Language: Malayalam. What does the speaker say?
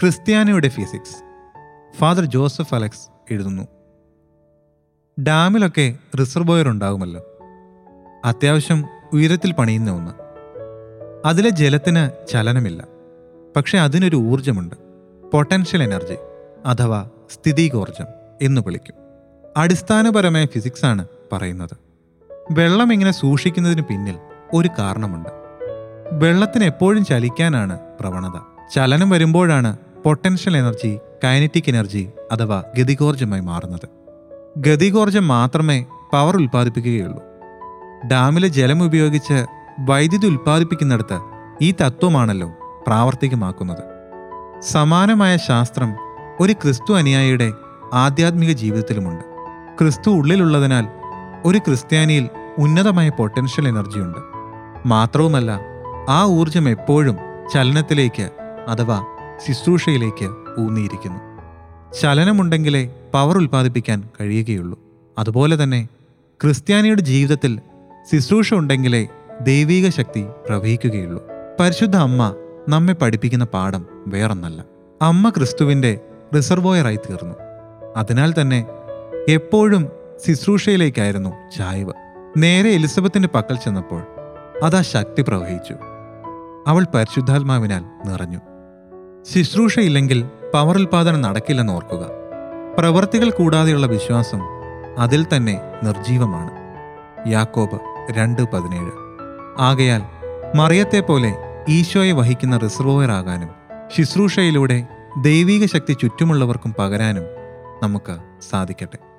ക്രിസ്ത്യാനിയുടെ ഫിസിക്സ് ഫാദർ ജോസഫ് അലക്സ് എഴുതുന്നു ഡാമിലൊക്കെ റിസർവോയർ ഉണ്ടാകുമല്ലോ അത്യാവശ്യം ഉയരത്തിൽ പണിയുന്ന ഒന്ന് അതിലെ ജലത്തിന് ചലനമില്ല പക്ഷെ അതിനൊരു ഊർജമുണ്ട് പൊട്ടൻഷ്യൽ എനർജി അഥവാ സ്ഥിതികോർജം എന്ന് വിളിക്കും അടിസ്ഥാനപരമായ ഫിസിക്സാണ് പറയുന്നത് വെള്ളം ഇങ്ങനെ സൂക്ഷിക്കുന്നതിന് പിന്നിൽ ഒരു കാരണമുണ്ട് വെള്ളത്തിന് എപ്പോഴും ചലിക്കാനാണ് പ്രവണത ചലനം വരുമ്പോഴാണ് പൊട്ടൻഷ്യൽ എനർജി കൈനറ്റിക് എനർജി അഥവാ ഗതികോർജമായി മാറുന്നത് ഗതികോർജം മാത്രമേ പവർ ഉൽപ്പാദിപ്പിക്കുകയുള്ളൂ ഡാമിലെ ജലം ഉപയോഗിച്ച് വൈദ്യുതി ഉൽപ്പാദിപ്പിക്കുന്നിടത്ത് ഈ തത്വമാണല്ലോ പ്രാവർത്തികമാക്കുന്നത് സമാനമായ ശാസ്ത്രം ഒരു ക്രിസ്തു അനുയായിയുടെ ആധ്യാത്മിക ജീവിതത്തിലുമുണ്ട് ക്രിസ്തു ഉള്ളിലുള്ളതിനാൽ ഒരു ക്രിസ്ത്യാനിയിൽ ഉന്നതമായ പൊട്ടൻഷ്യൽ എനർജിയുണ്ട് മാത്രവുമല്ല ആ ഊർജം എപ്പോഴും ചലനത്തിലേക്ക് അഥവാ ശുശ്രൂഷയിലേക്ക് ഊന്നിയിരിക്കുന്നു ചലനമുണ്ടെങ്കിലേ പവർ ഉൽപ്പാദിപ്പിക്കാൻ കഴിയുകയുള്ളൂ അതുപോലെ തന്നെ ക്രിസ്ത്യാനിയുടെ ജീവിതത്തിൽ ശുശ്രൂഷ ഉണ്ടെങ്കിലേ ദൈവീക ശക്തി പ്രവഹിക്കുകയുള്ളൂ പരിശുദ്ധ അമ്മ നമ്മെ പഠിപ്പിക്കുന്ന പാഠം വേറൊന്നല്ല അമ്മ ക്രിസ്തുവിൻ്റെ റിസർവോയറായി തീർന്നു അതിനാൽ തന്നെ എപ്പോഴും ശുശ്രൂഷയിലേക്കായിരുന്നു ചായ്വ് നേരെ എലിസബത്തിന്റെ പക്കൽ ചെന്നപ്പോൾ അതാ ശക്തി പ്രവഹിച്ചു അവൾ പരിശുദ്ധാത്മാവിനാൽ നിറഞ്ഞു ശുശ്രൂഷയില്ലെങ്കിൽ പവർ ഉൽപാദനം നടക്കില്ലെന്ന് ഓർക്കുക പ്രവൃത്തികൾ കൂടാതെയുള്ള വിശ്വാസം അതിൽ തന്നെ നിർജീവമാണ് യാക്കോബ് രണ്ട് പതിനേഴ് ആകയാൽ മറിയത്തെ പോലെ ഈശോയെ വഹിക്കുന്ന റിസർവോയർ ആകാനും ശുശ്രൂഷയിലൂടെ ദൈവീക ശക്തി ചുറ്റുമുള്ളവർക്കും പകരാനും നമുക്ക് സാധിക്കട്ടെ